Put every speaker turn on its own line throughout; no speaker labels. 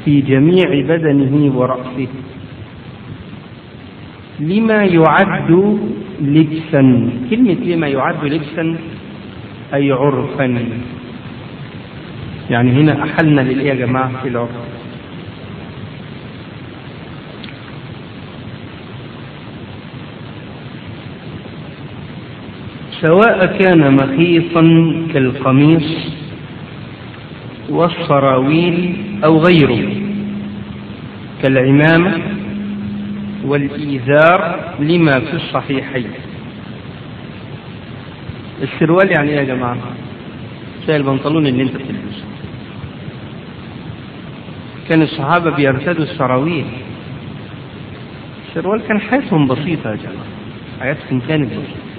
في جميع بدنه ورأسه لما يعد لبسا كلمة لما يعد لبسا أي عرفا يعني هنا أحلنا للإيه يا جماعة في العرف سواء كان مخيطا كالقميص والسراويل أو غيره كالعمامة والإيذار لما في الصحيحين السروال يعني ايه يا جماعة زي البنطلون اللي انت بتلبسه كان الصحابة بيرتدوا السراويل السروال كان حياتهم بسيطة يا جماعة حياتهم كانت بسيطة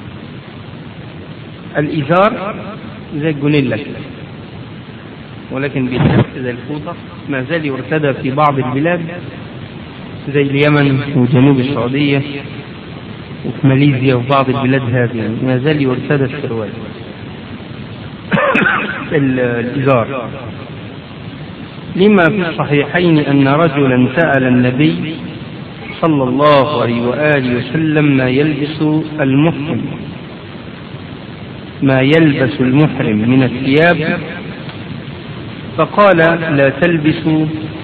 الإزار زي الجونيلا كده ولكن بيتلبس زي الفوطة ما زال يرتدى في بعض البلاد زي اليمن وجنوب السعودية وفي ماليزيا وفي بعض البلاد هذه ما زال يرتدى السروال الإزار لما في الصحيحين أن رجلا سأل النبي صلى الله عليه وآله وسلم ما يلبس المحرم ما يلبس المحرم من الثياب فقال لا تلبسوا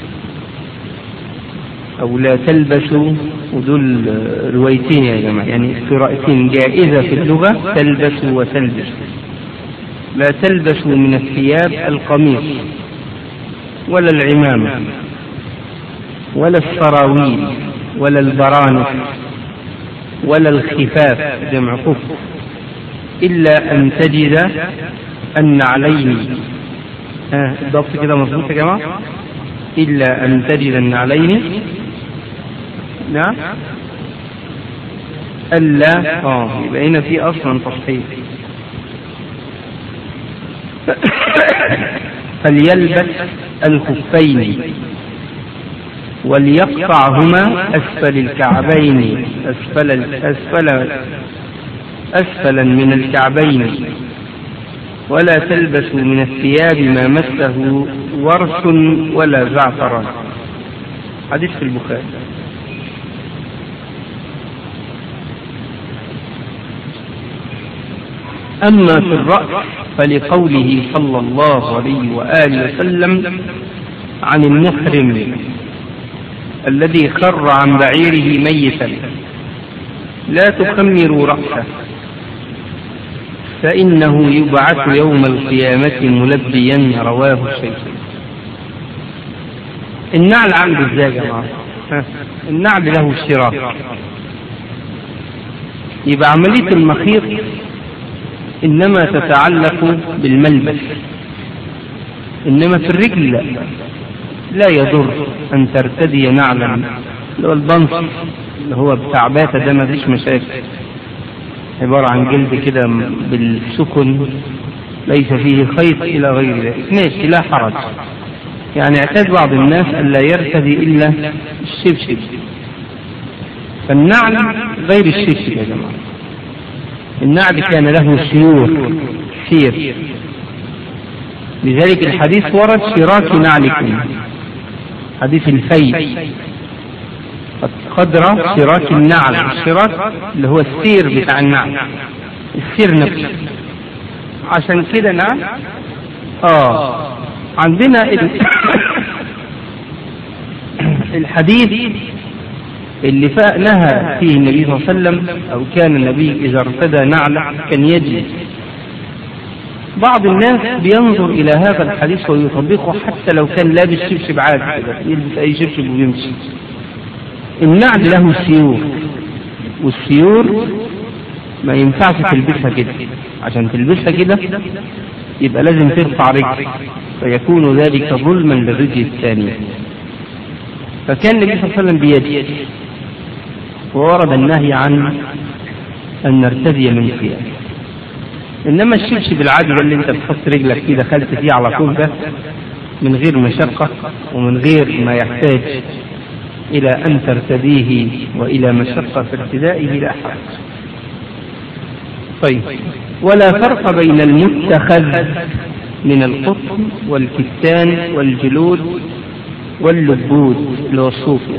أو لا تلبسوا ودول روايتين يا جماعة يعني قراءتين جائزة في اللغة تلبسوا وتلبسوا لا تلبسوا من الثياب القميص ولا العمامة ولا السراويل ولا البرانس ولا الخفاف جمع خف إلا أن تجد النعلين ها الضبط كده مظبوط يا جماعة إلا أن تجد النعلين نعم ألا اه يبقى هنا في أصلا تصحيح فليلبس الخفين وليقطعهما أسفل الكعبين أسفل أسفل أسفلا من الكعبين ولا تلبسوا من الثياب ما مسه ورس ولا زعفران حديث في البخاري أما في الرأس فلقوله صلى الله عليه وآله وسلم عن المحرم الذي خر عن بعيره ميتا لا تخمروا رأسه فإنه يبعث يوم القيامة ملبيا رواه الشيخ النعل عنده ازاي يا جماعة؟ النعل له اشتراك يبقى عملية المخيط إنما تتعلق بالملبس إنما في الرجل لا لا يضر أن ترتدي نعلا اللي هو البنص اللي هو بتاع باتا ده ما فيش مشاكل عبارة عن جلد كده بالسكن ليس فيه خيط إلى غير ذلك ماشي لا حرج يعني اعتاد بعض الناس ألا يرتدي إلا الشبشب فالنعل غير الشبشب يا جماعة النعل كان له سيور سير لذلك الحديث ورد شراك نعلكم حديث الفي قدر شراك النعل الشراك اللي هو السير بتاع النعل السير نفسه عشان كده نعل اه عندنا الحديث اللي نهى فيه النبي صلى الله عليه وسلم أو كان النبي إذا ارتدى نعل كان يجلس بعض الناس بينظر إلى هذا الحديث ويطبقه حتى لو كان لابس شبشب عادي كده يلبس أي شبشب ويمشي النعل له سيور والسيور ما ينفعش تلبسها كده عشان تلبسها كده يبقى لازم ترفع رجل فيكون ذلك ظلما للرجل الثانية فكان النبي صلى الله عليه وسلم بيده وورد النهي عن أن نرتدي من ثياب إنما الشبشب العادي ده اللي أنت بتحط رجلك فيه دخلت فيه على طول ده من غير مشقة ومن غير ما يحتاج إلى أن ترتديه وإلى مشقة في ارتدائه لا حرج طيب ولا فرق بين المتخذ من القطن والكتان والجلود واللبود اللي هو الصوفي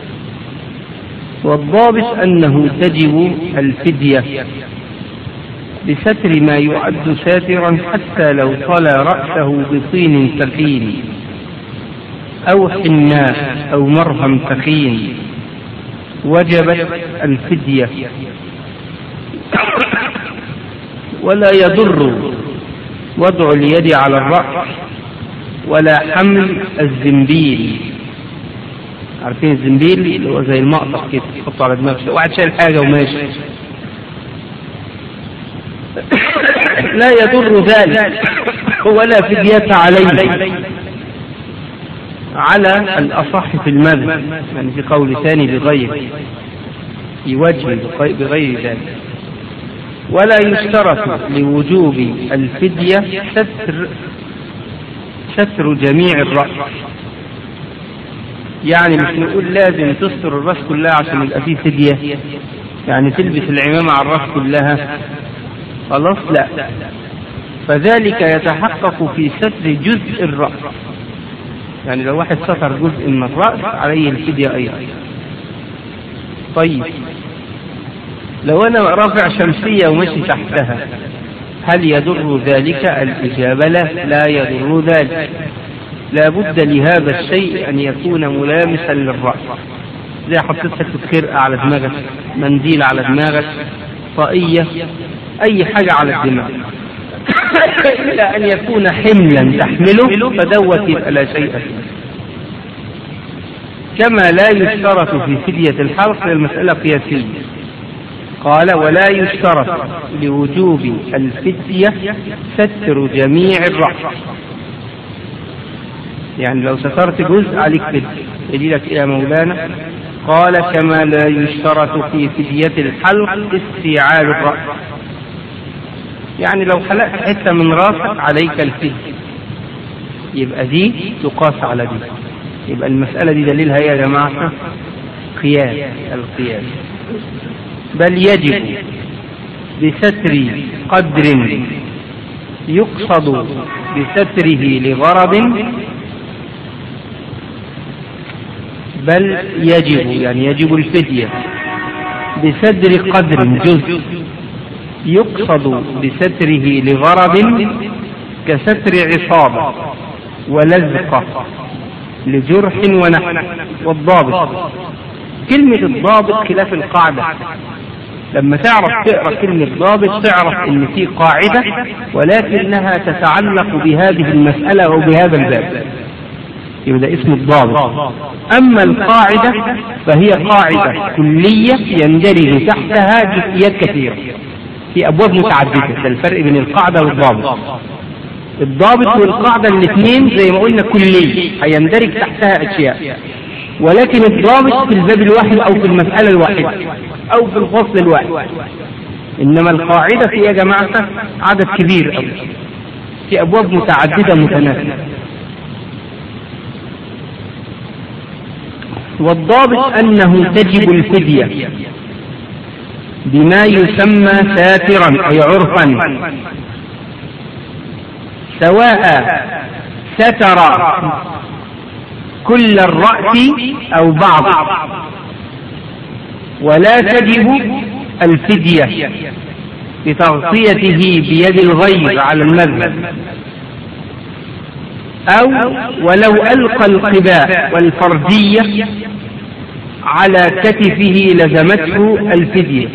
والضابط أنه تجب الفدية بستر ما يعد ساترا حتى لو طلى رأسه بطين ثقيل أو حناء أو مرهم ثقيل وجبت الفدية ولا يضر وضع اليد على الرأس ولا حمل الزنبيل عارفين الزنبيل اللي هو زي المقطع كده تحطه على دماغك واحد شايل حاجة وماشي لا يضر ذلك ولا فدية عليه على الأصح في المذهب يعني في قول ثاني بغير في وجه بغير ذلك ولا يشترط لوجوب الفدية ستر ستر جميع الرأس يعني مش نقول لازم تستر الرأس كلها عشان يبقى فيه فدية يعني تلبس العمامة على الرأس كلها خلاص لا فذلك يتحقق في ستر جزء الرأس يعني لو واحد ستر جزء من الرأس عليه الفدية أيضا طيب لو أنا رافع شمسية ومشي تحتها هل يضر ذلك الإجابة لا لا يضر ذلك لا بد لهذا الشيء أن يكون ملامسا للرأس زي حطيت حتة خرقة على دماغك منديل على دماغك طاقية أي حاجة على الدماغ إلا أن يكون حملا تحمله فدوت يبقى لا شيء فيه كما لا يشترط في فدية الحلق المسألة قياسية قال ولا يشترط لوجوب الفدية ستر جميع الرأس يعني لو سترت جزء عليك فدية يجي لك يا مولانا قال كما لا يشترط في فدية الحلق استيعاب الرأس يعني لو حلقت حتة من راسك عليك الفدية يبقى دي تقاس على دي يبقى المسألة دي دليلها ايه يا جماعة قياس القياس بل يجب بستر قدر يقصد بستره لغرض بل يجب يعني يجب الفدية بستر قدر جزء يقصد بستره لغرض كستر عصابة ولزقة لجرح ونحو والضابط كلمة الضابط خلاف القاعدة لما تعرف تقرا كلمة ضابط تعرف ان في قاعدة ولكنها تتعلق بهذه المسألة او بهذا الباب يبقى ده اسم الضابط اما القاعدة فهي قاعدة كلية يندرج تحتها جزئيات كثيرة في ابواب متعددة ده الفرق بين القاعدة والضابط الضابط والقاعدة الاثنين زي ما قلنا كلية هيندرج تحتها اشياء ولكن الضابط في الباب الواحد او في المسألة الواحدة او في الفصل الواحد انما القاعدة في يا جماعة عدد كبير قوي في ابواب متعددة متناسبة والضابط انه تجب الفدية بما يسمى ساترا اي عرفا سواء ستر كل الرأس أو بعض ولا تجب الفدية بتغطيته بيد الغير على المذهب أو ولو ألقى القباء والفردية على كتفه لزمته الفدية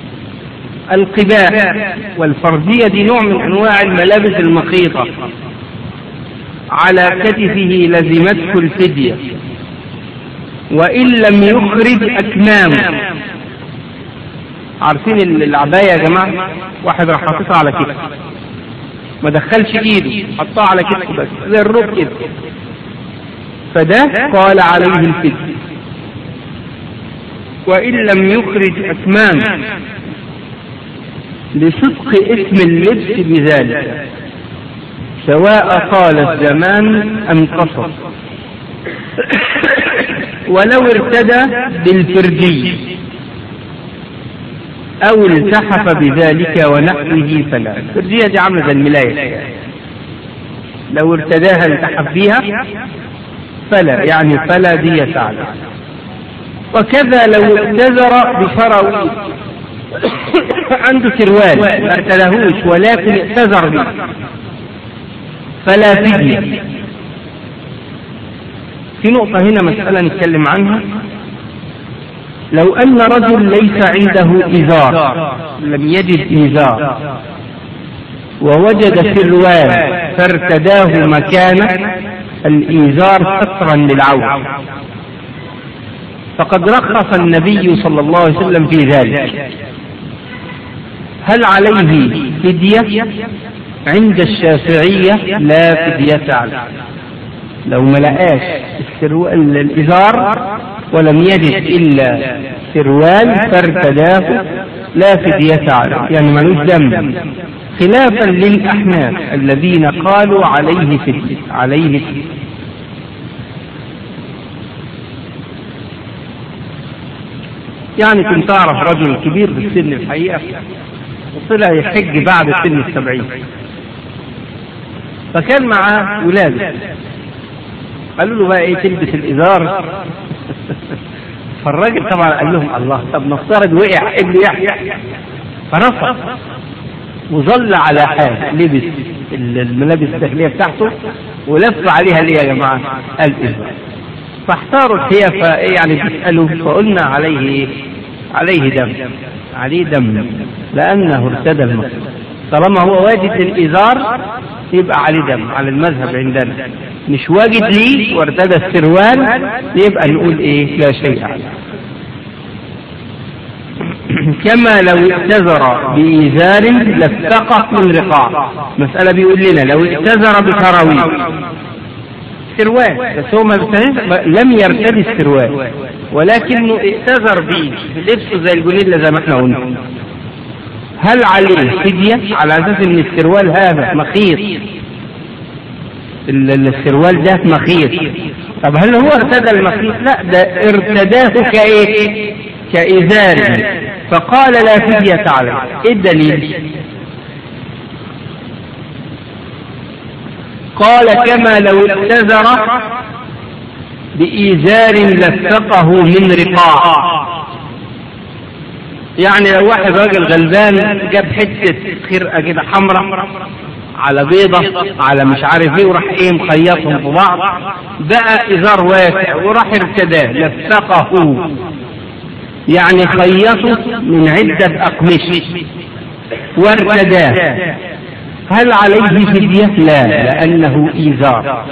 القباء والفردية دي نوع من أنواع الملابس المخيطة على كتفه لزمته الفدية وإن لم يخرج أكمام عارفين العباية يا جماعة واحد راح حاططها على كتفه ما دخلش ايده حطها على كتفه بس زي الرب كده فده قال عليه الفدية وإن لم يخرج أكمام لصدق اسم اللبس بذلك سواء طال الزمان أم قصر ولو ارتدى بالفردي أو التحف بذلك ونحوه فلا الفردية دي عاملة زي الملاية لو ارتداها التحف بيها فلا يعني فلا دية عليه وكذا لو اعتذر بفراويل عنده سروال ما ارتلهوش ولكن اعتذر به فلا فدية في نقطة هنا مسألة نتكلم عنها لو أن رجل ليس عنده إزار لم يجد إزار ووجد سروال فارتداه مكان الإيزار سترا للعورة فقد رخص النبي صلى الله عليه وسلم في ذلك هل عليه فدية عند الشافعية لا فدية عليه لو ما لقاش الإزار ولم يجد إلا سروال فارتداه لا فدية عليه يعني ملوش دم خلافا للأحناف الذين قالوا عليه فدية عليه فدية يعني كنت أعرف رجل كبير في السن الحقيقة وطلع يحج بعد سن السبعين فكان معاه ولاده قالوا له بقى ايه تلبس الازار فالراجل طبعا قال لهم الله طب نفترض وقع ابن يحيى فرفض وظل على حال لبس الملابس الداخليه بتاعته ولف عليها ليه يا جماعه؟ الازار فاحتاروا الحقيقه فايه يعني بيسالوا فقلنا عليه ايه؟ عليه دم عليه دم لانه ارتدى المصير طالما هو واجد الازار يبقى عليه دم على المذهب عندنا مش واجد ليه وارتدى السروال يبقى نقول ايه لا شيء عليه كما لو اعتذر بإيزار لافتقه من رقاع مسألة بيقول لنا لو اعتذر بكراويل سروال بس هو ما لم يرتدي السروال ولكنه اعتذر به لبسه زي الجنيلا زي ما احنا قلنا هل عليه فدية على أساس إن السروال هذا مخيط السروال ده مخيط طب هل هو ارتدى المخيط؟ لا ده ارتداه كإيه؟ كإزار فقال لا فدية عليه إيه الدليل؟ قال كما لو اعتذر بإيزار لفقه من رقاع يعني لو واحد راجل غلبان جاب حتة خرقة كده حمراء على بيضة على مش عارف ايه وراح ايه مخيطهم في بعض بقى ازار واسع وراح ارتداه لفقه يعني خيطه من عدة أقمش وارتداه هل عليه فدية؟ لا لأنه إيزار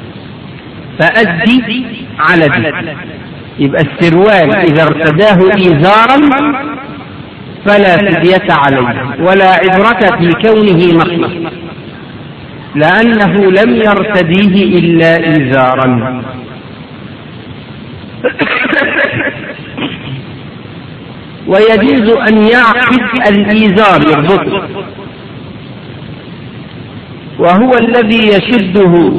فأدي على دي يبقى السروال إذا ارتداه إيزارا فلا فدية عليه ولا عبرة في كونه مخلص لأنه لم يرتديه إلا إيزارا ويجوز أن يعقد الإيزار يربطه وهو الذي يشده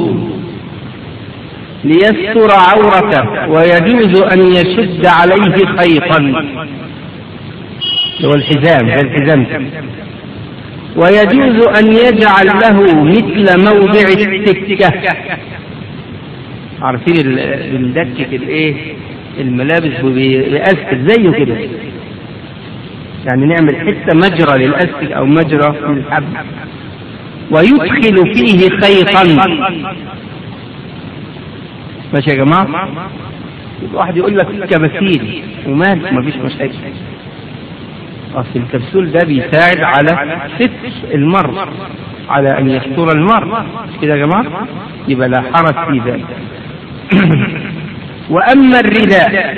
ليستر عورته ويجوز أن يشد عليه خيطا هو الحزام زي الحزام ويجوز أن يجعل له مثل موضع السكة عارفين بندكك الايه الملابس بأستك زيه كده يعني نعمل حتة مجرى للأستك أو مجرى للحب ويدخل فيه خيطا ماشي يا جماعة واحد يقول لك كبسيل ومال مفيش مشاكل أصل الكبسول ده بيساعد على ستر المر على أن يستر المر كده يا جماعة يبقى لا حرج في ذلك وأما الرداء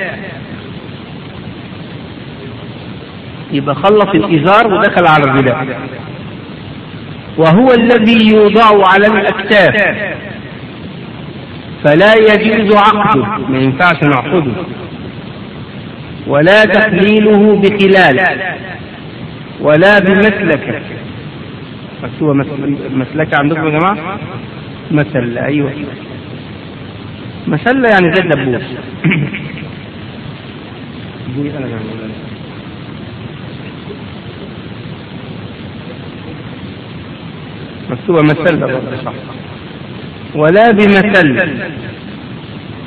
يبقى خلص الإزار ودخل على الرداء وهو الذي يوضع على الأكتاف فلا يجوز عقده ما ينفعش نعقده ولا تخليله بخلال ولا بمسلكة مكتوبة مسلكة عندكم يا جماعة مثل أيوة مسلة يعني زي الدبوس مكتوبة مسلة برضه صح ولا بمثل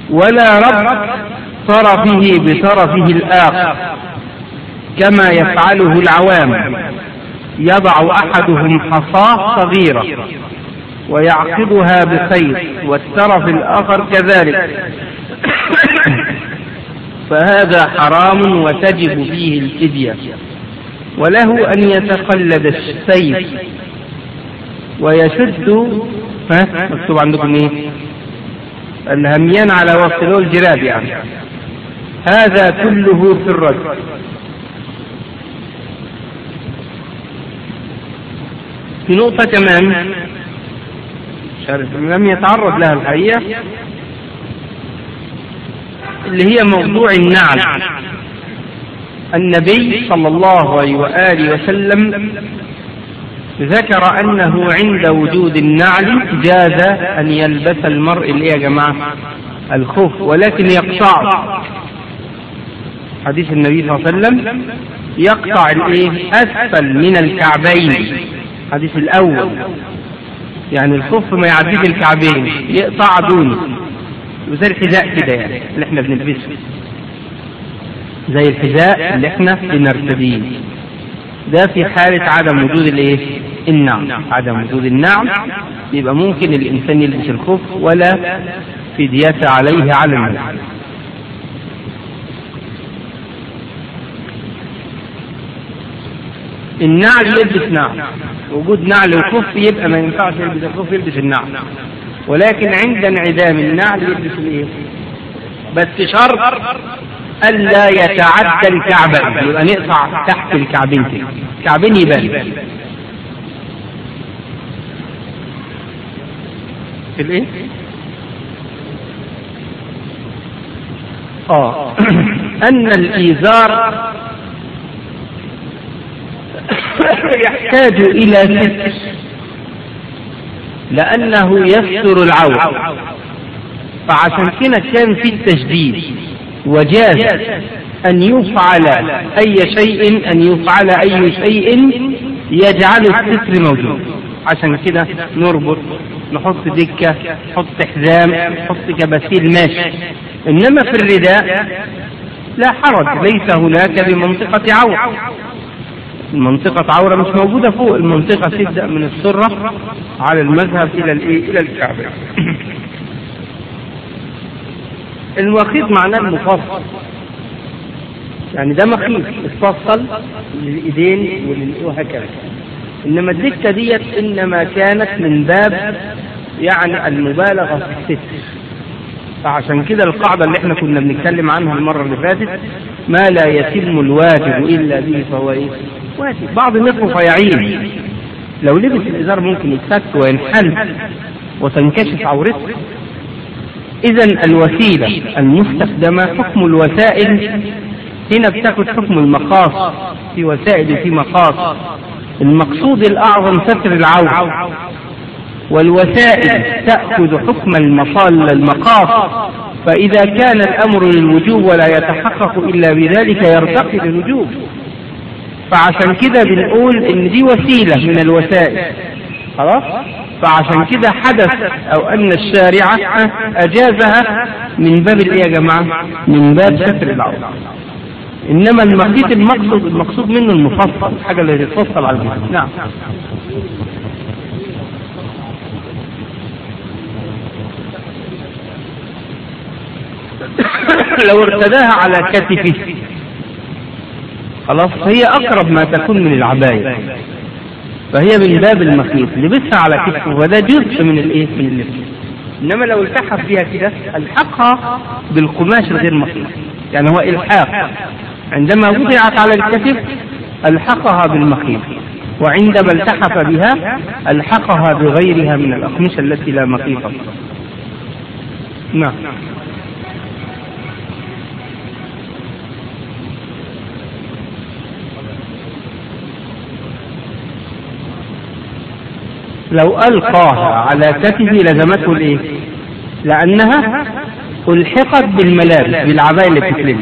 ولا ربط طرفه بطرفه الآخر كما يفعله العوام يضع أحدهم حصاة صغيرة ويعقدها بخيط والترف الآخر كذلك فهذا حرام وتجب فيه الفدية وله أن يتقلد السيف ويشد ها مكتوب عندكم ايه الهميان على وصله الجراب يعني هذا كله في الرجل في نقطة كمان مش عارف لم يتعرض لها الحقيقة اللي هي موضوع النعل النبي صلى الله عليه وآله وسلم ذكر أنه عند وجود النعل جاز أن يلبس المرء اللي يا جماعة الخف ولكن يقطع حديث النبي صلى الله عليه وسلم يقطع الايه اسفل من الكعبين الحديث الاول يعني الخف ما يعديش الكعبين يقطع دونه وزي الحذاء كده يعني اللي احنا بنلبسه زي الحذاء اللي احنا بنرتديه ده في حالة عدم وجود الايه؟ النعم عدم وجود النعم يبقى ممكن الانسان يلبس الخف ولا فدية عليه على الناس النعل يلبس نعل وجود نعل وخف يبقى ما ينفعش يلبس الخف يلبس النعل ولكن عند انعدام النعل يلبس الايه؟ بس شرط ألا يتعدى الكعبين يبقى نقطع تحت الكعبين كده الكعبين يبان في الايه؟ اه أن الإيزار يحتاج إلى ستر لأنه يستر العورة فعشان كده كان في التشديد وجاز أن يفعل أي شيء أن يفعل أي شيء يجعل الستر موجود عشان كده نربط نحط دكة نحط حزام نحط كباسيل ماشي إنما في الرداء لا حرج ليس هناك بمنطقة عورة المنطقة عورة مش موجودة فوق المنطقة تبدأ من السرة على المذهب إلى الإيه إلى الكعبة المخيط معناه المفصل يعني ده مخيط اتفصل للإيدين وهكذا إنما الدكة ديت إنما كانت من باب يعني المبالغة في الستر فعشان كده القاعدة اللي احنا كنا بنتكلم عنها المرة اللي فاتت ما لا يتم الواجب إلا به فهو إيه؟ واجب بعض الناس رفيعين لو لبس الإزار ممكن يتفك وينحل وتنكشف عورته إذا الوسيلة المستخدمة حكم الوسائل هنا بتاخد حكم المقاص في وسائل وفي مقاص المقصود الأعظم ستر العورة والوسائل تأخذ حكم المصال المقاص فإذا كان الأمر للوجوب ولا يتحقق إلا بذلك يرتقي للوجوب فعشان كده بنقول إن دي وسيلة من الوسائل خلاص فعشان كده حدث أو أن الشارع أجازها من باب الإيه يا جماعة من باب ستر العورة إنما المخيط المقصود المقصود منه المفصل الحاجة اللي تتفصل على الجسم نعم لو ارتداها على كتفه خلاص هي أقرب ما تكون من العباية فهي من باب المخيط لبسها على كتفه وده جزء من الايه من اللبس انما لو التحف بها كده الحقها بالقماش غير مخيط يعني هو الحاق عندما وضعت على الكتف الحقها بالمخيط وعندما التحف بها الحقها بغيرها من الاقمشه التي لا مخيط نعم لو ألقاها على كتفه لزمته الإيه؟ لأنها ألحقت بالملابس بالعباية اللي بتتلبس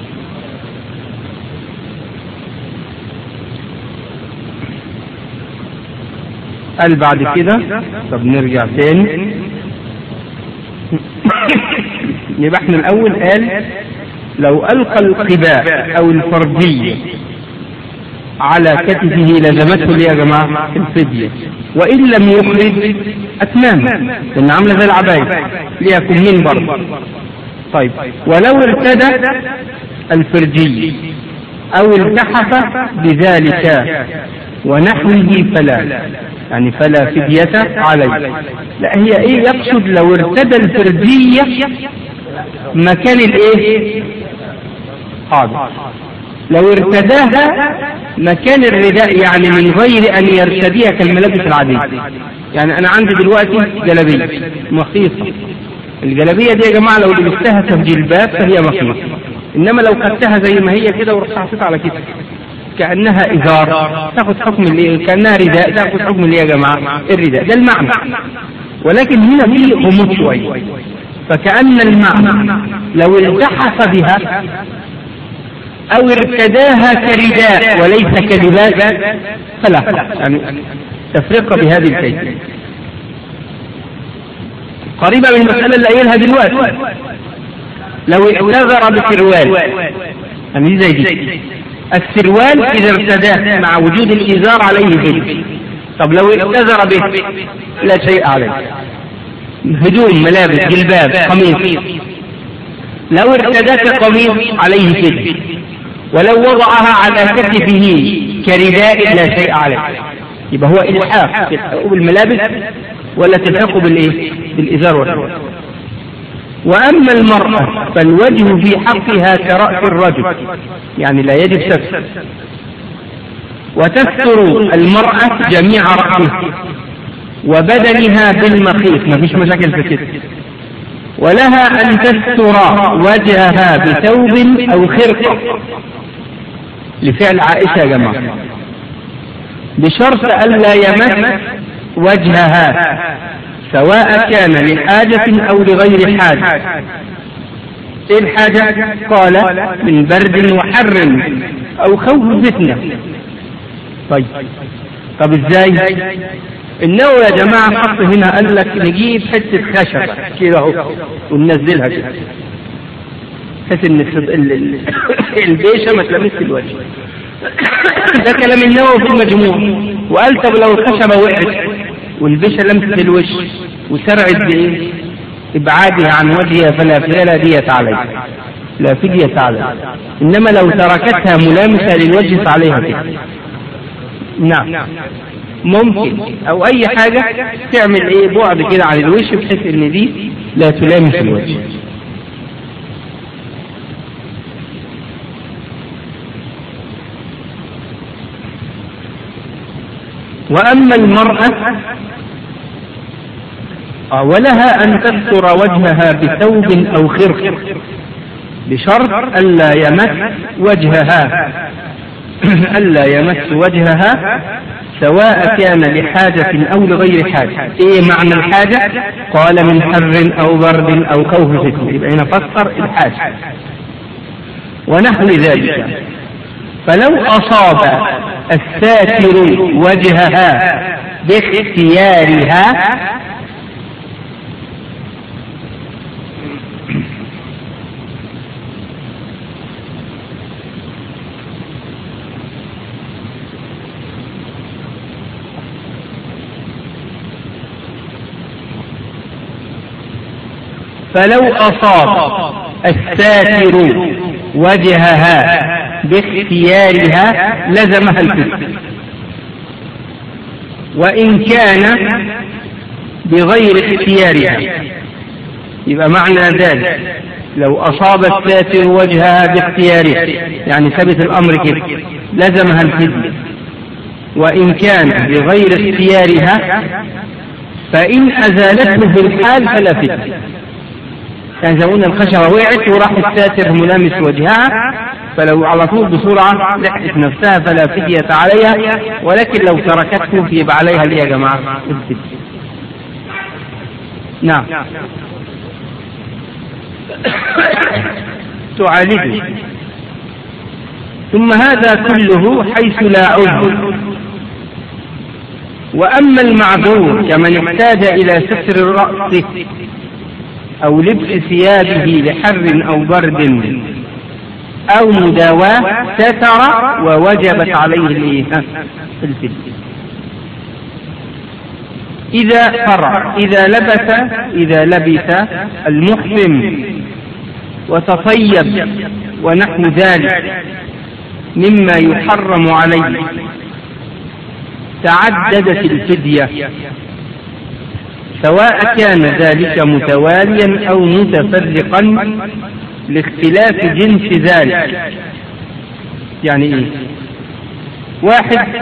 قال بعد كده طب نرجع تاني يبقى احنا الأول قال لو ألقى القباء أو الفرجية على كتفه لزمته ليه يا جماعة الفدية وإن لم يخرج أتمام لأن عاملة زي العباية ليها كمين برضه طيب ولو ارتدى الفرجي أو التحف بذلك ونحوه فلا يعني فلا فدية عليه لا هي ايه يقصد لو ارتدى الفرجية مكان الايه حاضر لو ارتداها مكان الرداء يعني من غير ان يرتديها كالملابس العادية يعني انا عندي دلوقتي جلابية مخيطة الجلابية دي يا جماعة لو لبستها كجلباب فهي مخيطة انما لو خدتها زي ما هي كده ورحت حطيتها على كتفك كأنها إزار تاخد حكم الايه كأنها رداء تاخد حكم الايه يا جماعة الرداء ده المعنى ولكن هنا في غموض شوية فكأن المعنى لو التحف بها أو ارتداها كرداء وليس كلباس فلا يعني تفرقة بهذه الكيفية قريبة من المسألة اللي قايلها دلوقتي لو اعتذر بسروال يعني زي دي السروال إذا ارتداه مع وجود الإزار عليه فيه طب لو اعتذر به لا شيء عليه هدوم ملابس جلباب قميص لو ارتدى كقميص عليه فيه ولو وضعها على كتفه كرداء لا شيء عليه يبقى هو إلحاق تلحقه بالملابس ولا تلحقه بالإيه؟ بالإزار والسروال وأما المرأة فالوجه في حقها كرأس الرجل يعني لا يجب ستر وتستر المرأة جميع رأسها وبدنها بالمخيط ما فيش مشاكل في كده ولها أن تستر وجهها بثوب أو خرقة لفعل عائشة يا جماعة بشرط ألا يمس وجهها سواء كان لحاجة أو لغير حاجة إيه الحاجة؟ قال من برد وحر أو خوف فتنة طيب طب ازاي؟ انه يا جماعة حط هنا قال لك نجيب حتة خشب كده اهو وننزلها كده بحيث ان البيشة ما تلمس الوجه ده كلام النووي في المجموع وقال طب لو الخشبة وقعت والبشة لمست الوش وسرعت بايه؟ ابعادها عن وجهها فلا فلا دية عليه لا فدية عليه انما لو تركتها ملامسة للوجه فعليها كده نعم ممكن او اي حاجة تعمل ايه بعد كده عن الوش بحيث ان دي لا تلامس الوجه وأما المرأة ولها أن تستر وجهها بثوب أو خرق بشرط ألا يمس وجهها ألا يمس وجهها سواء كان لحاجة أو لغير حاجة إيه معنى الحاجة قال من حر أو برد أو خوف فتنة يبقى هنا فسر الحاجة ونحو ذلك فلو أصاب الساتر وجهها باختيارها فلو أصاب الساتر وجهها باختيارها لزمها الفتن وإن كان بغير اختيارها يبقى معنى ذلك لو أصاب الساتر وجهها باختيارها يعني ثبت الأمر كده لزمها الفتن وإن كان بغير اختيارها فإن أزالته في الحال فلا فتن كان زمان الخشبة وقعت وراح الساتر ملامس وجهها فلو على طول بسرعة لحقت نفسها فلا فدية عليها ولكن لو تركته فيبقى عليها ليه يا جماعة الفدية نعم تعالجه ثم هذا كله حيث لا عذر وأما المعذور كمن احتاج إلى ستر الرأس أو لبس ثيابه لحر أو برد أو مداواة ستر ووجبت عليه الفدية إذا فرع إذا لبس إذا لبس المحرم وتطيب ونحو ذلك مما يحرم عليه تعددت الفدية سواء كان ذلك متواليا أو متفرقا لاختلاف جنس ذلك يعني إيه واحد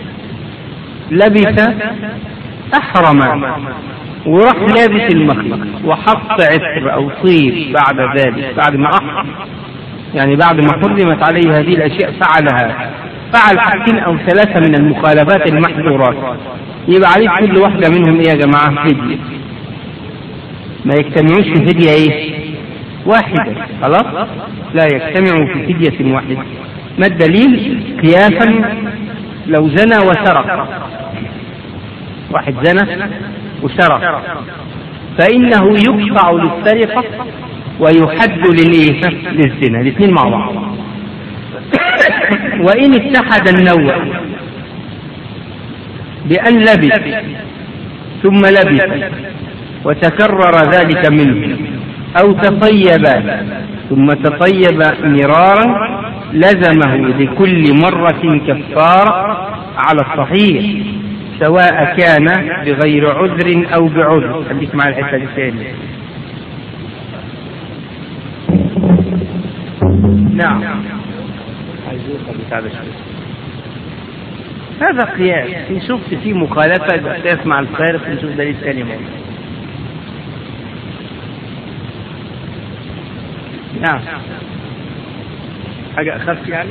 لبس أحرم وراح لابس المخلق وحط عطر أو طيب بعد ذلك بعد ما أحرم يعني بعد ما حرمت عليه هذه الأشياء فعلها فعل حاجتين أو ثلاثة من المخالفات المحظورات يبقى عليه كل واحدة منهم إيه يا جماعة فدية ما يجتمعوش في فدية إيه واحدة خلاص لا يجتمعوا في فدية واحدة ما الدليل قياسا لو زنى وسرق واحد زنى وسرق فإنه يقطع للسرقة ويحد للإيه للزنا الاثنين مع بعض وإن اتحد النوع بأن لبس ثم لبس وتكرر ذلك منه أو تطيب ثم تطيب مرارا لزمه لكل مرة كفارة على الصحيح سواء كان بغير عذر أو بعذر خليك مع الحتة الثانية نعم هذا قياس إن شفت فيه مخالفة قياس مع الفارق نشوف دليل ثاني مرة نعم حاجة أخف يعني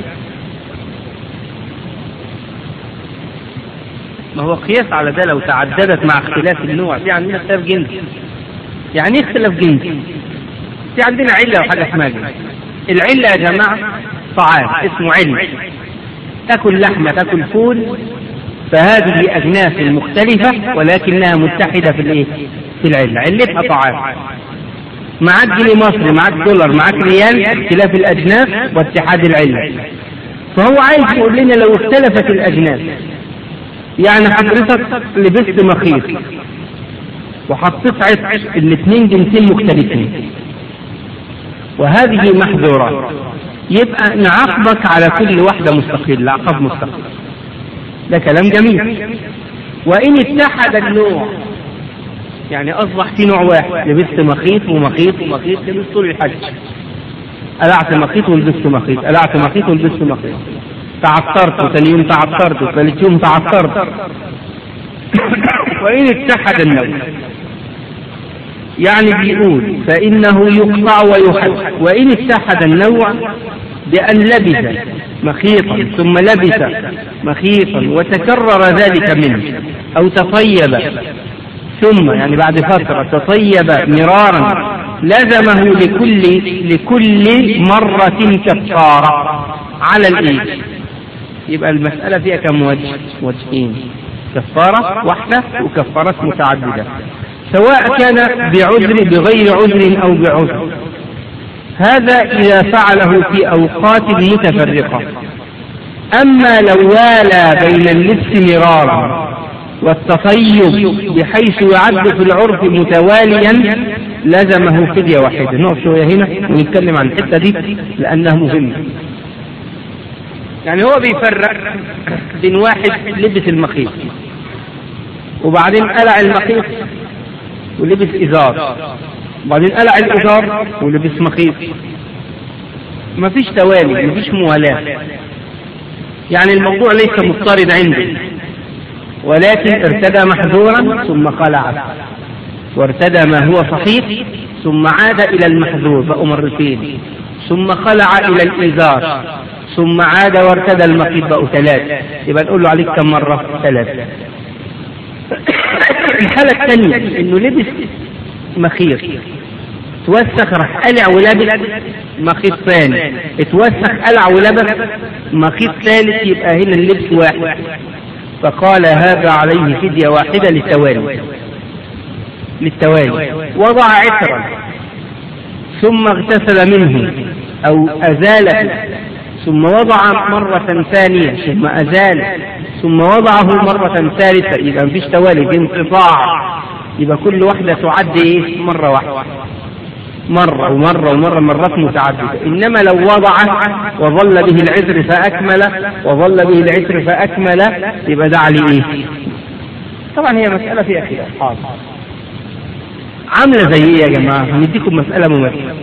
ما هو قياس على ده لو تعددت مع اختلاف النوع في عندنا اختلاف جنس يعني ايه اختلاف جنس في عندنا علة وحاجة اسمها جنس العلة يا جماعة طعام اسمه علة تاكل لحمة تاكل فول فهذه أجناس مختلفة ولكنها متحدة في الايه؟ في العلة علتها طعام معاك جنيه مصري معاك دولار معاك ريال اختلاف الأجناس واتحاد العلة فهو عايز يقول لنا لو اختلفت الأجناس يعني حضرتك لبست مخيط وحطيت عطر الاثنين جنسين مختلفين وهذه محظورات يبقى نعاقبك على كل واحدة مستقلة عقاب مستقل ده كلام جميل وإن اتحد النوع يعني أصبح في نوع واحد لبست مخيط ومخيط ومخيط لبست طول الحج قلعت مخيط ولبست مخيط قلعت مخيط ولبست مخيط تعثرت وثاني يوم تعثرت وثالث يوم تعثرت وإن اتحد النوع يعني بيقول فإنه يقطع ويحد وإن اتحد النوع بأن لبس مخيطا ثم لبس مخيطا وتكرر ذلك منه أو تطيب ثم يعني بعد فترة تطيب مرارا لزمه لكل لكل مرة كفارة على الإيد يبقى المسألة فيها كم وجه؟ وجهين كفارة واحدة وكفارات متعددة سواء كان بعذر بغير عذر أو بعذر هذا إذا فعله في أوقات متفرقة أما لو والى بين اللبس مرارا والتطيب بحيث يعد في العرف متواليا لزمه فدية واحدة نقف شوية هنا ونتكلم عن الحتة دي لأنها مهمة يعني هو بيفرق بين واحد لبس المخيط وبعدين قلع المخيط ولبس إزار وبعدين قلع الإزار ولبس مخيط مفيش توالي مفيش موالاة يعني الموضوع ليس مضطرد عنده ولكن ارتدى محذورا ثم خلع وارتدى ما هو صحيح ثم عاد إلى المحذور بقوا مرتين ثم خلع إلى الإزار ثم عاد وارتدى المخيط بقوا ثلاث يبقى نقول له عليك كم مرة ثلاث الحالة الثانية انه لبس مخيط توسخ راح قلع ولبس مخيط ثاني اتوسخ قلع ولبس مخيط ثالث يبقى هنا اللبس واحد فقال هذا عليه فدية واحدة للتوالي للتوالي وضع عطرا ثم اغتسل منه أو أزاله ثم وضع مرة ثانية ثم أزال ثم وضعه مرة ثالثة إذا مفيش توالي في انقطاع يبقى كل واحدة تعد إيه مرة واحدة مرة ومرة ومرة مرات متعددة إنما لو وضع وظل به العذر فأكمل وظل به العذر فأكمل يبقى ده عليه إيه طبعا هي مسألة فيها خلاف حاضر عاملة زي إيه يا جماعة نديكم مسألة مماثلة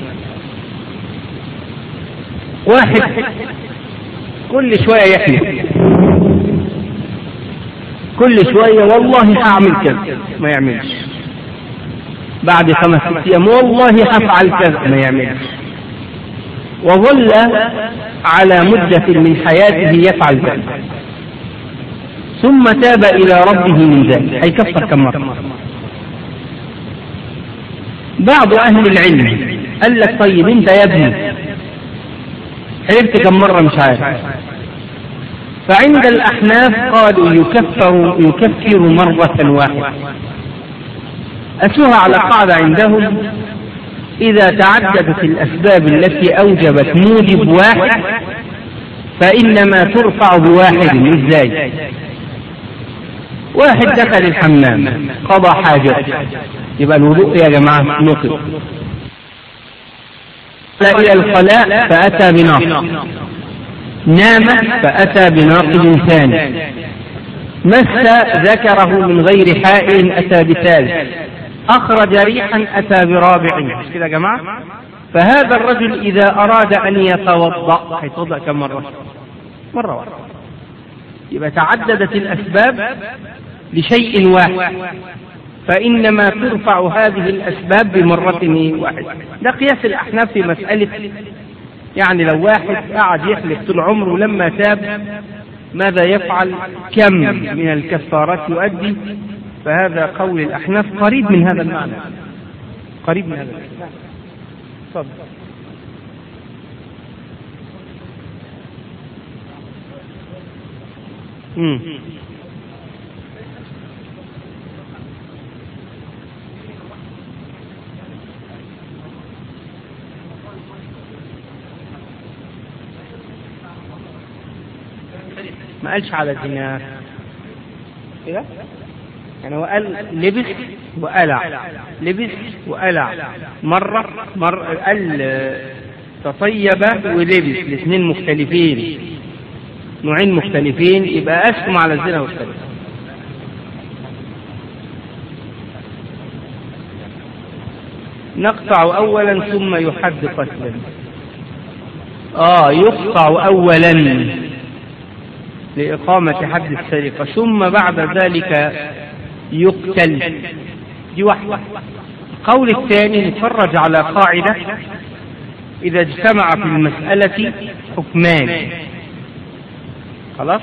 واحد كل شوية يحلف كل شوية والله هعمل كذا ما يعملش بعد خمس ست أيام والله هفعل كذا ما يعملش وظل على مدة من حياته يفعل ذلك ثم تاب إلى ربه من ذلك هيكفر كم مرة بعض أهل العلم قال لك طيب أنت يا ابني حلفت كم مرة مش عارف فعند الأحناف قالوا يكفر يكفر مرة واحدة أتوها على قاعدة عندهم إذا تعددت الأسباب التي أوجبت موجب واحد فإنما ترفع بواحد إزاي؟ واحد دخل الحمام قضى حاجة يبقى الوضوء يا جماعة نقض إلى الخلاء فأتى بناقض نام فأتى بناقض ثاني مس ذكره من غير حائل أتى بثالث أخرج ريحا أتى برابع مش كده يا جماعة فهذا الرجل إذا أراد أن يتوضأ هيتوضأ كم مرة مرة واحدة يبقى تعددت الأسباب لشيء واحد فإنما ترفع هذه الأسباب بمرة واحدة ده قياس الأحناف في مسألة يعني لو واحد قعد يحلف طول عمره لما تاب ماذا يفعل كم من الكفارات يؤدي فهذا قول الأحناف قريب من هذا المعنى قريب من هذا المعنى تفضل امم ما قالش على الدينار كده يعني هو قال لبس وقلع لبس وقلع مرة مرة قال تطيب ولبس الاثنين مختلفين نوعين مختلفين يبقى أسهم على الزنا مختلف نقطع أولا ثم يحد قتلا آه يقطع أولا لإقامة حد السرقة ثم بعد ذلك يقتل دي واحدة القول الثاني نتفرج على قاعدة إذا اجتمع في المسألة حكمان خلاص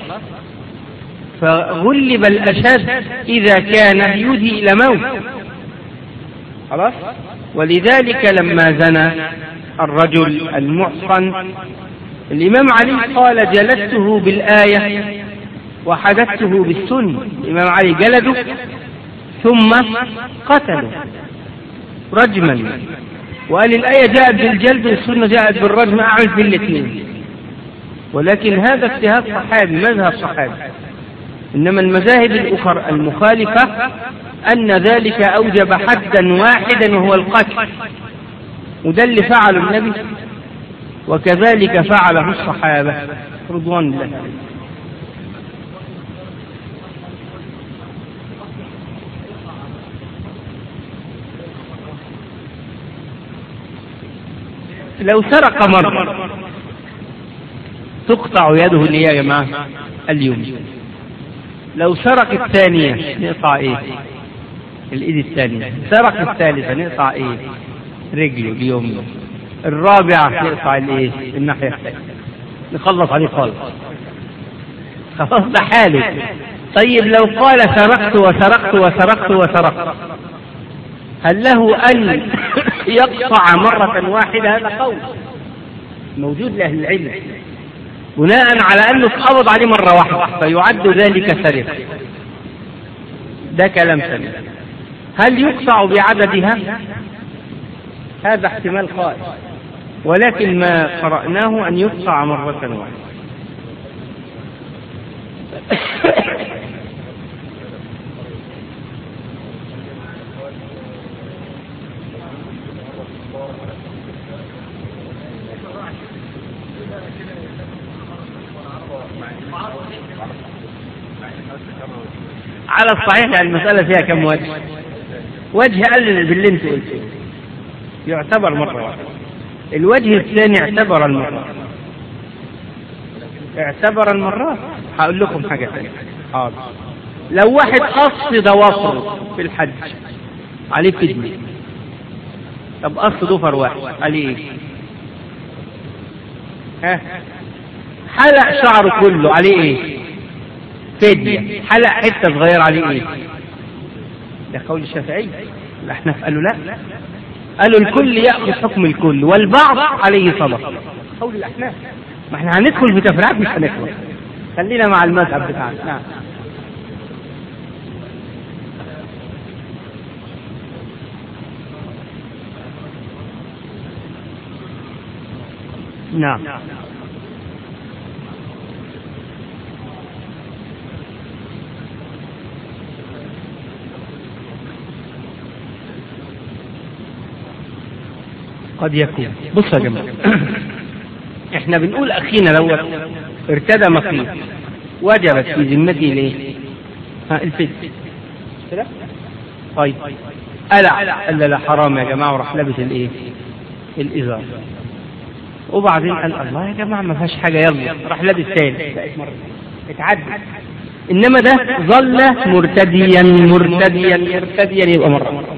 فغلب الأشد إذا كان يدي إلى موت خلاص ولذلك لما زنى الرجل المحصن الإمام علي قال جلدته بالآية وحدثته بالسنة الإمام علي جلده ثم قتله رجما وقال الآية جاءت بالجلد والسنة جاءت بالرجم أعمل في الاثنين ولكن هذا اجتهاد صحابي مذهب صحابي إنما المذاهب الأخرى المخالفة أن ذلك أوجب حدا واحدا وهو القتل وده اللي فعله النبي وكذلك فعله الصحابة رضوان الله عليهم لو سرق مرة تقطع يده اللي يا جماعة اليوم لو سرق الثانية نقطع ايه الايد الثانية سرق الثالثة نقطع ايه رجله اليوم الرابعة نقطع الايه الناحية الثانية نخلص عليه خالص خلاص ده حالك طيب لو قال سرقت وسرقت وسرقت وسرقت هل له أن يقطع مرة واحدة هذا قول موجود لأهل العلم بناء على أنه اتقبض عليه مرة واحدة فيعد ذلك سرقة ده كلام سليم هل يقطع بعددها هذا احتمال قائم ولكن ما قرأناه أن يقطع مرة واحدة على الصحيح المسألة فيها كم وجه وجه قلل باللي انت قلته يعتبر مرة واحدة الوجه الثاني اعتبر المرة اعتبر المرات هقول لكم حاجة ثانية حاضر لو واحد قصد ضوافره في الحج عليه فدية طب قص ضفر واحد عليه ايه؟ ها حلق شعره كله عليه ايه؟ فدية حلق حتة صغيرة عليه ايه؟ ده قول الشافعي الأحناف قالوا لا قالوا الكل يأخذ حكم الكل والبعض عليه صدقة قول الأحناف ما احنا هندخل في تفريعات مش هنخلص خلينا مع المذهب بتاعنا نعم نعم قد يكون بص يا جماعة احنا بنقول اخينا لو ارتدى مخيط وجبت في ذمته ليه؟ ها الفدية كده؟ طيب قلع قال لا حرام يا جماعة وراح لابس الايه؟ الازار وبعدين قال الله يا جماعة ما فيهاش حاجة يلا راح لابس تاني بقت مرة اتعدى انما ده ظل مرتديا مرتديا مرتديا يبقى مرة, مرة.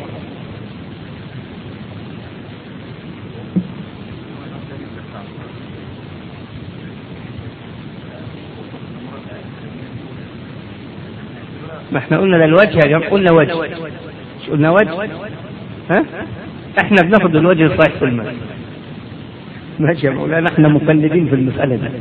ما احنا قلنا ده الوجه يا جماعه قلنا وجه مش قلنا وجه ها احنا بناخد الوجه الصحيح في المسألة ماشي يا مولانا احنا مقلدين في المسألة دي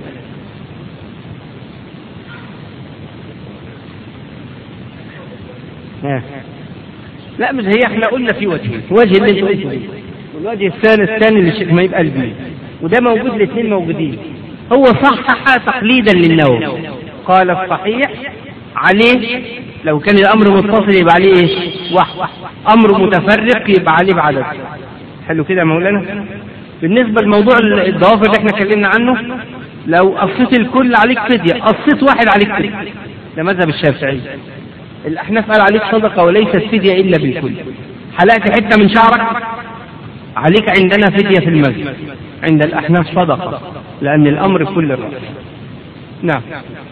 ها لا مش هي احنا قلنا في وجهين وجه اللي انت قلته والوجه الثاني الثاني اللي الشيخ ما يبقى البيه وده موجود الاثنين موجودين هو صحح تقليدا للنووي قال الصحيح عليه لو كان الامر متصل يبقى عليه ايه؟ واحد امر متفرق يبقى عليه بعدد حلو كده يا مولانا بالنسبه لموضوع الضوافر اللي احنا اتكلمنا عنه لو قصيت الكل عليك فديه قصيت واحد عليك فديه ده مذهب الشافعي الاحناف قال عليك صدقه وليست فديه الا بالكل حلقت حته من شعرك عليك عندنا فديه في المسجد عند الاحناف صدقه لان الامر كل الراس نعم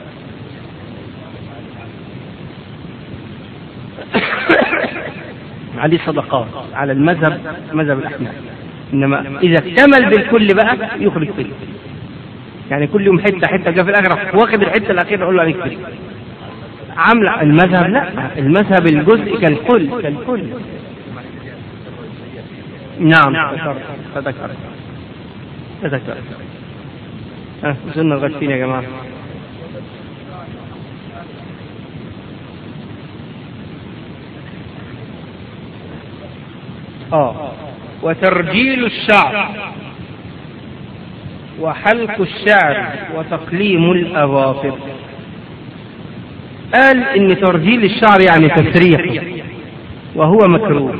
عليه صدقات على المذهب مذهب الأحناف إنما إذا اكتمل بالكل بقى يخرج فيه يعني كل يوم حتة حتة جاء في الآخر واخد الحتة الأخيرة أقول له عليك فيه عاملة المذهب لا المذهب الجزء كالكل كالكل نعم تذكر تذكر ها وصلنا لغاية فين يا جماعة آه وترجيل الشعر وحلق الشعر وتقليم الأظافر قال إن ترجيل الشعر يعني تسريح وهو مكروه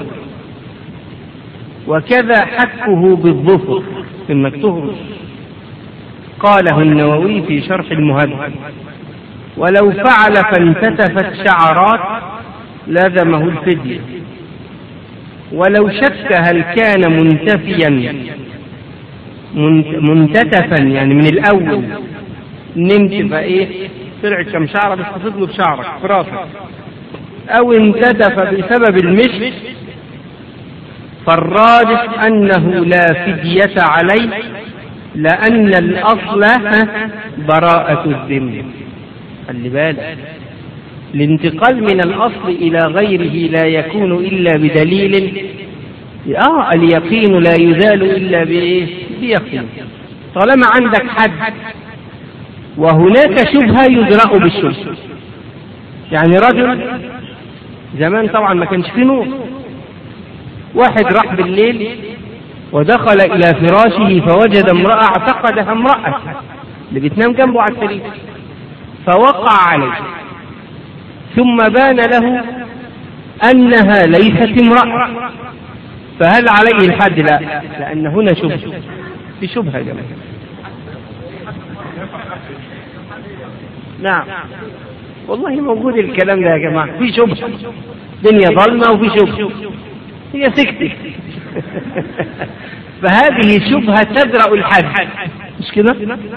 وكذا حكه بالظفر إنك تهرش قاله النووي في شرح المهذب ولو فعل فانتتفت شعرات لازمه الفدية ولو شك هل كان منتفيا منتتفا يعني من الأول نمت فإيه طلعت كم شعرة بس تفضل بشعرك في راسك أو انتتف بسبب المشي فالراجح أنه لا فدية عليه لأن الأصل براءة الذمة خلي بالك الانتقال من الأصل إلى غيره لا يكون إلا بدليل آه اليقين لا يزال إلا بإيه؟ بيقين طالما عندك حد وهناك شبهة يدرأ بالشبهة يعني رجل زمان طبعا ما كانش فيه نور واحد راح بالليل ودخل إلى فراشه فوجد امرأة اعتقدها امرأة اللي بتنام جنبه على السرير فوقع عليه ثم بان له أنها ليست امرأة فهل عليه الحد لا لأن هنا شبهة في شبهة يا جماعة نعم والله موجود الكلام ده يا جماعة في شبهة دنيا ظلمة وفي شبهة هي سكتت فهذه شبهة تدرأ الحد مش كده؟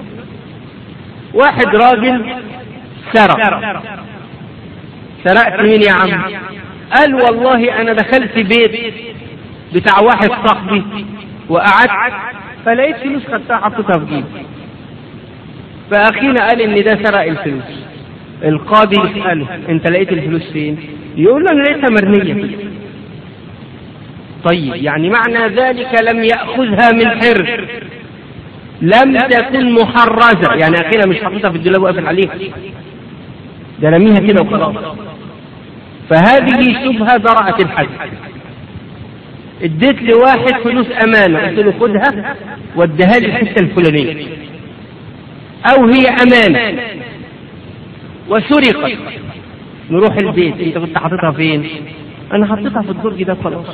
واحد راجل سرق سرقت مين يا عم؟ قال والله أنا دخلت بيت بتاع واحد صاحبي وقعدت فلقيت فلوس خدتها حطيتها في جيبي فأخينا قال إن ده سرق الفلوس القاضي يسأله أنت لقيت الفلوس فين؟ يقول له أنا لقيتها مرمية طيب يعني معنى ذلك لم يأخذها من حر لم تكن محرزة يعني أخينا مش حاططها في الدولاب وقافل عليها ده رميها كده وخلاص فهذه شبهة درعت الحد اديت لواحد فلوس أمانة قلت له خدها واديها لي الحتة الفلانية أو هي أمانة وسرقت نروح البيت انت كنت حاططها فين انا حطيتها في الدرج ده خلاص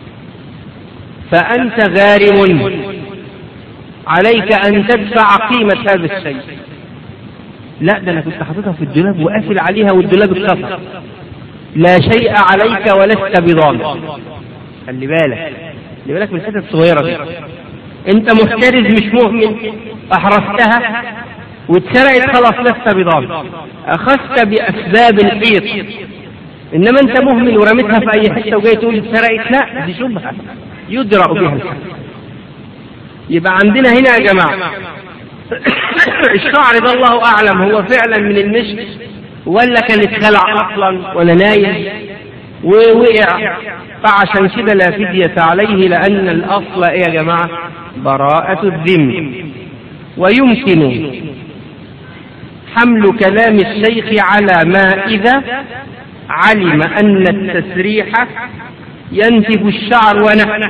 فانت غارم عليك ان تدفع قيمة هذا الشيء لا ده انا كنت حاططها في الدولاب وقافل عليها والدولاب اتكسر لا شيء عليك ولست بضامن خلي بالك خلي بالك من الحته الصغيره دي انت محترز مش مؤمن احرزتها واتسرقت خلاص لست بضامن اخذت باسباب الحيط انما انت مهمل ورميتها في اي حته وجاي تقول اتسرقت لا دي شبهه يدرأ بها الحد يبقى عندنا هنا يا جماعه الشعر ده الله اعلم هو فعلا من المشط ولا كان اتخلع اصلا ولا نايم ووقع فعشان كده لا فدية عليه لأن الأصل إيه يا جماعة؟ براءة الذم ويمكن حمل كلام الشيخ على ما إذا علم أن التسريح ينتف الشعر ونحن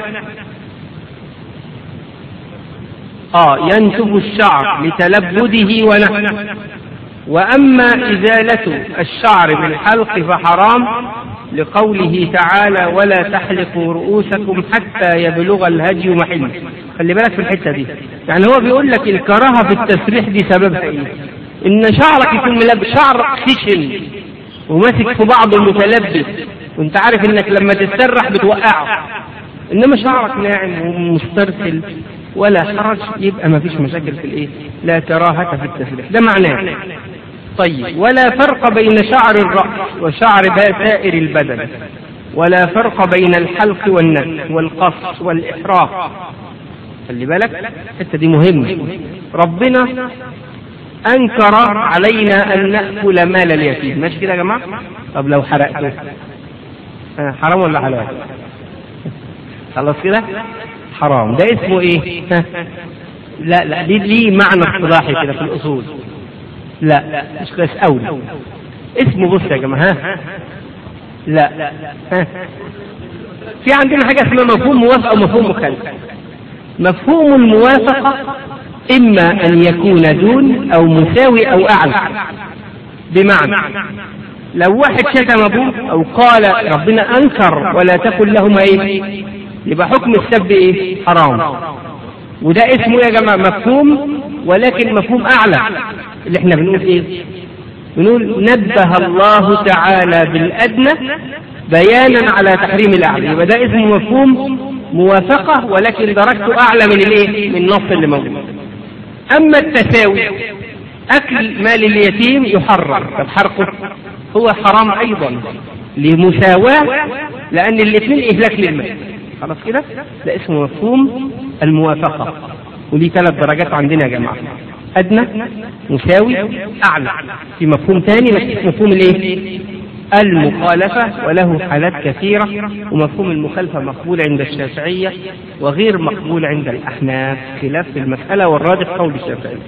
آه ينتف الشعر لتلبده ونحن وأما إزالة الشعر بالحلق فحرام لقوله تعالى ولا تحلقوا رؤوسكم حتى يبلغ الهدي محله خلي بالك في الحتة دي يعني هو بيقول لك الكراهة في التسريح دي سببها ايه ان شعرك يكون ملبس شعر خشن وماسك في بعضه متلبس وانت عارف انك لما تتسرح بتوقعه انما شعرك ناعم ومسترسل ولا حرج يبقى ما فيش مشاكل في الايه لا كراهة في التسريح ده معناه طيب ولا فرق بين شعر الرأس وشعر سائر البدن ولا فرق بين الحلق والنتف والقص والإحراق خلي بالك الحتة دي مهمة ربنا أنكر علينا أن نأكل مال اليتيم ماشي كده يا جماعة طب لو حرقته آه حرام ولا حلال خلاص كده حرام ده اسمه ايه لا لا دي ليه معنى اصطلاحي كده في الأصول لا مش كويس أوي اسمه بص يا جماعة ها لا ها في عندنا حاجة اسمها مفهوم موافقة ومفهوم مخالفة مفهوم الموافقة إما أن يكون دون أو مساوي أو أعلى بمعنى لو واحد شتم أبوه أو قال ربنا أنكر ولا تقل لهما إيه يبقى حكم السب إيه حرام وده اسمه يا جماعة مفهوم ولكن مفهوم أعلى اللي احنا بنقول إيه بنقول نبه الله تعالى بالأدنى بيانا على تحريم الأعلى يبقى ده اسمه مفهوم موافقة ولكن درجته أعلى من الإيه؟ من النص اللي موجود. أما التساوي أكل مال اليتيم يحرم طب حرقه هو حرام أيضا لمساواة لأن الاثنين إهلاك للمال خلاص كده؟ ده اسمه مفهوم الموافقة وليه ثلاث درجات عندنا يا جماعة أدنى مساوي أعلى في مفهوم ثاني بس مفهوم الإيه؟ المخالفة وله حالات كثيرة ومفهوم المخالفة مقبول عند الشافعية وغير مقبول عند الأحناف خلاف في المسألة والراجح قول الشافعية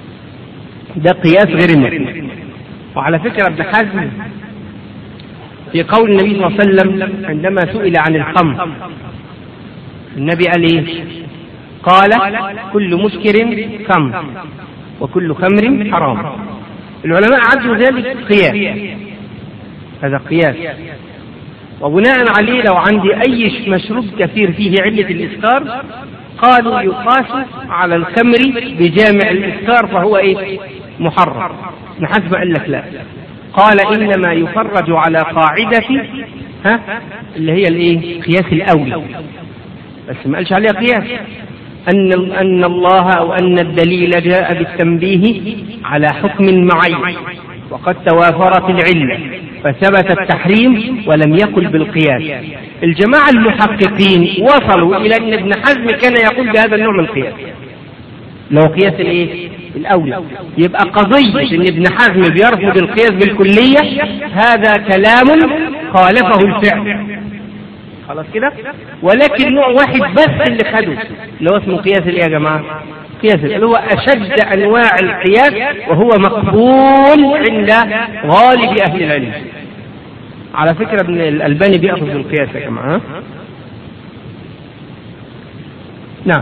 ده قياس غير المسلم وعلى فكرة ابن حزم في قول النبي صلى الله عليه وسلم عندما سئل عن الخمر النبي قال ايه قال كل مسكر خمر وكل خمر حرام العلماء عدوا ذلك قياس هذا قياس وبناء عليه لو عندي أي مشروب كثير فيه علة الإسكار قالوا يقاس على الخمر بجامع الإسكار فهو إيه؟ محرم ابن حزم قال لك لا قال إنما يفرج على قاعدة ها اللي هي الإيه؟ قياس الأولي بس ما قالش عليها قياس أن أن الله أو أن الدليل جاء بالتنبيه على حكم معين وقد توافرت العلة فثبت التحريم ولم يقل بالقياس الجماعة المحققين وصلوا إلى أن ابن حزم كان يقول بهذا النوع من القياس لو قياس الايه؟ الاولى يبقى قضية ان ابن حزم بيرفض القياس بالكلية هذا كلام خالفه الفعل خلاص كده ولكن نوع واحد بس اللي خده اللي هو اسمه قياس الايه يا جماعه قياس اللي هو اشد انواع القياس وهو مقبول عند غالب اهل العلم على فكره ابن الالباني بياخذ بالقياس يا جماعه نعم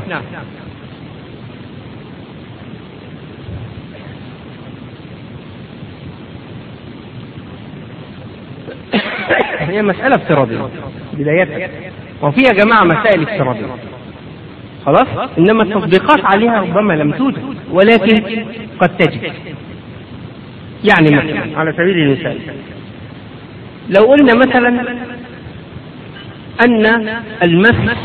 هي مسألة افتراضية بداية وفي يا جماعة مسائل افتراضية خلاص إنما التطبيقات عليها ربما لم توجد ولكن قد تجد يعني مثلا على سبيل المثال لو قلنا مثلا أن المس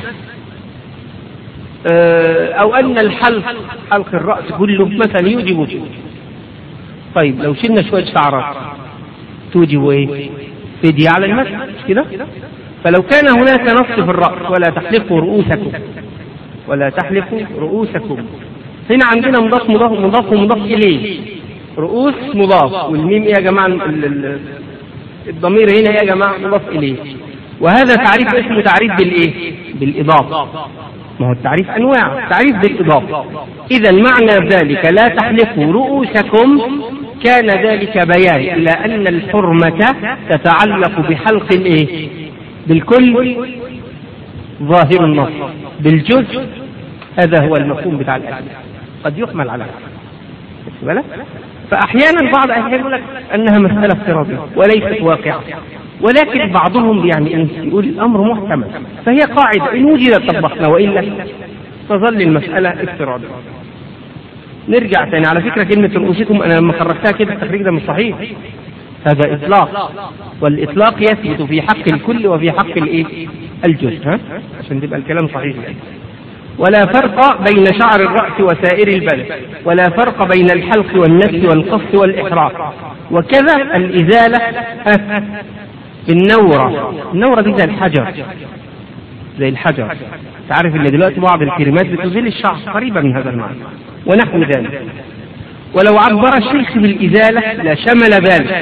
أو أن الحلق حلق الرأس كله مثلا يوجب وجوب طيب لو شلنا شوية شعرات توجب إيه؟ فدية على المسح مش كده؟ فلو كان هناك نص في الرأس ولا تحلقوا رؤوسكم ولا تحلقوا رؤوسكم هنا عندنا مضاف مضاف مضاف ومضاف إليه رؤوس مضاف والميم إيه يا جماعة ال- ال- الضمير هنا إيه يا جماعة مضاف إليه وهذا تعريف اسمه تعريف بالإيه؟ بالإضافة ما هو التعريف أنواع تعريف بالإضافة إذا معنى ذلك لا تحلقوا رؤوسكم كان ذلك بيان إلى أن الحرمة تتعلق بحلق الإيه؟ بالكل ظاهر النص بالجزء هذا هو المفهوم بتاع الآية قد يحمل على خدت بالك؟ فأحيانا بعض أهل العلم يقول لك أنها مسألة افتراضية وليست واقعة ولكن بعضهم يعني إيه؟ يقول الأمر محتمل فهي قاعدة إن وجد طبقنا وإلا تظل المسألة افتراضية نرجع تاني على فكرة كلمة رؤوسكم أنا لما خرجتها كده التخريج ده مش صحيح هذا إطلاق والإطلاق يثبت في حق الكل وفي حق الإيه؟ الجزء ها؟ عشان تبقى الكلام صحيح يعني. ولا فرق بين شعر الرأس وسائر البدن ولا فرق بين الحلق والنفس والقص والإحراق وكذا الإزالة ها؟ بالنورة النورة دي زي الحجر زي الحجر تعرف ان دلوقتي بعض الكلمات بتزيل الشعر قريبة من هذا المعنى ونحو ذلك ولو عبر الشيخ بالإزالة لشمل ذلك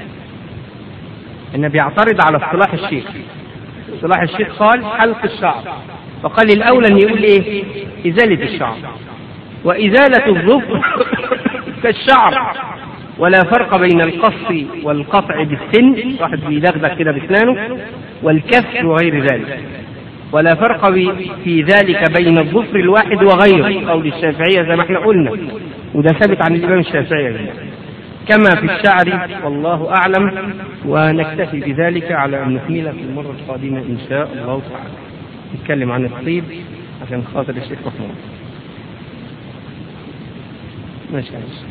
إنه بيعترض على اصطلاح الشيخ اصطلاح الشيخ قال حلق الشعر فقال الأولى أن يقول إيه إزالة الشعر وإزالة الظفر كالشعر ولا فرق بين القص والقطع بالسن واحد بيدغدغ كده باسنانه والكف وغير ذلك ولا فرق بي- في ذلك بين الظفر الواحد وغيره قول الشافعية زي ما احنا قلنا وده ثابت عن الإمام الشافعي يعني. كما في الشعر والله أعلم ونكتفي بذلك على أن نكمل في المرة القادمة إن شاء الله تعالى نتكلم عن الطيب عشان خاطر الشيخ محمود ماشي يا ماشي.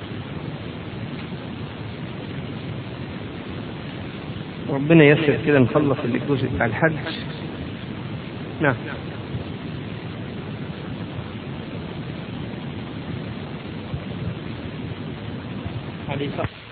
ربنا يسر كده نخلص الجزء بتاع الحج نعم عليه الصلاة